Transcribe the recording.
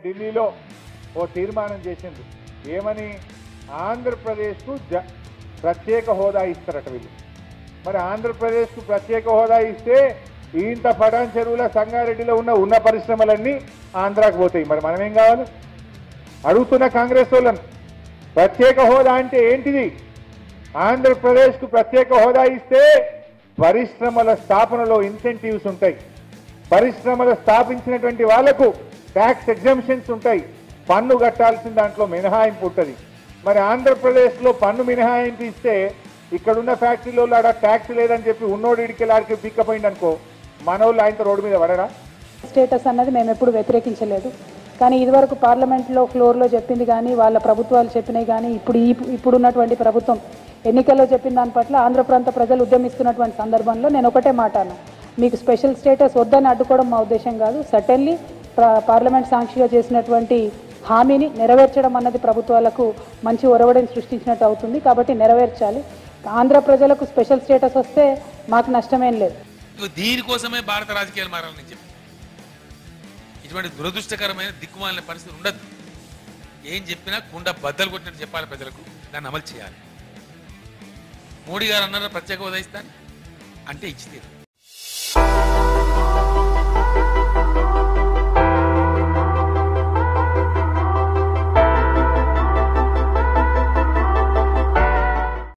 ఢిల్లీలో ఓ తీర్మానం చేసింది ఏమని ఆంధ్రప్రదేశ్కు జ ప్రత్యేక హోదా ఇస్తారట వీళ్ళు మరి ఆంధ్రప్రదేశ్కు ప్రత్యేక హోదా ఇస్తే ఇంత పటాన్ చెరువుల సంగారెడ్డిలో ఉన్న ఉన్న పరిశ్రమలన్నీ ఆంధ్రాకు పోతాయి మరి మనం ఏం కావాలి అడుగుతున్న కాంగ్రెస్ వాళ్ళను ప్రత్యేక హోదా అంటే ఏంటిది ఆంధ్రప్రదేశ్కు ప్రత్యేక హోదా ఇస్తే పరిశ్రమల స్థాపనలో ఇన్సెంటివ్స్ ఉంటాయి పరిశ్రమలు స్థాపించినటువంటి వాళ్లకు ట్యాక్స్ ఎగ్జామ్షన్స్ ఉంటాయి పన్ను కట్టాల్సిన దాంట్లో మినహాయింపు ఉంటుంది మరి ఆంధ్రప్రదేశ్లో పన్ను మినహాయింపు ఇస్తే ఇక్కడున్న ఫ్యాక్టరీలో ఆడ ట్యాక్స్ లేదని చెప్పి ఉన్నోడు ఇడికి ఆడికి పీక్కపోయింది అనుకో మనోళ్ళు ఆయనతో రోడ్డు మీద పడరా స్టేటస్ అన్నది మేము ఎప్పుడు వ్యతిరేకించలేదు కానీ ఇదివరకు పార్లమెంట్లో ఫ్లోర్లో చెప్పింది కానీ వాళ్ళ ప్రభుత్వాలు చెప్పినాయి కానీ ఇప్పుడు ఈ ఇప్పుడున్నటువంటి ప్రభుత్వం ఎన్నికల్లో చెప్పిన దాని పట్ల ఆంధ్ర ప్రాంత ప్రజలు ఉద్యమిస్తున్నటువంటి సందర్భంలో నేను ఒకటే మాట అన్నా మీకు స్పెషల్ స్టేటస్ వద్దని అడ్డుకోవడం మా ఉద్దేశం కాదు సటన్లీ పార్లమెంట్ సాక్షిగా చేసినటువంటి హామీని నెరవేర్చడం అన్నది ప్రభుత్వాలకు మంచి ఒరవడిని సృష్టించినట్టు అవుతుంది కాబట్టి నెరవేర్చాలి ఆంధ్ర ప్రజలకు స్పెషల్ స్టేటస్ వస్తే మాకు నష్టమేం లేదు ఇగో దీనికోసమే భారత రాజకీయాలు మారాలని నేను చెప్పి ఇటువంటి దురదృష్టకరమైన దిక్కుమాలిన పరిస్థితి ఉండదు ఏం చెప్పినా కుండ బద్దలు కొట్టినట్టు చెప్పాలి ప్రజలకు దాన్ని అమలు చేయాలి మోడీ గారు అన్నారు ప్రత్యేక హోదా ఇస్తాను అంటే ఇచ్చి తీరు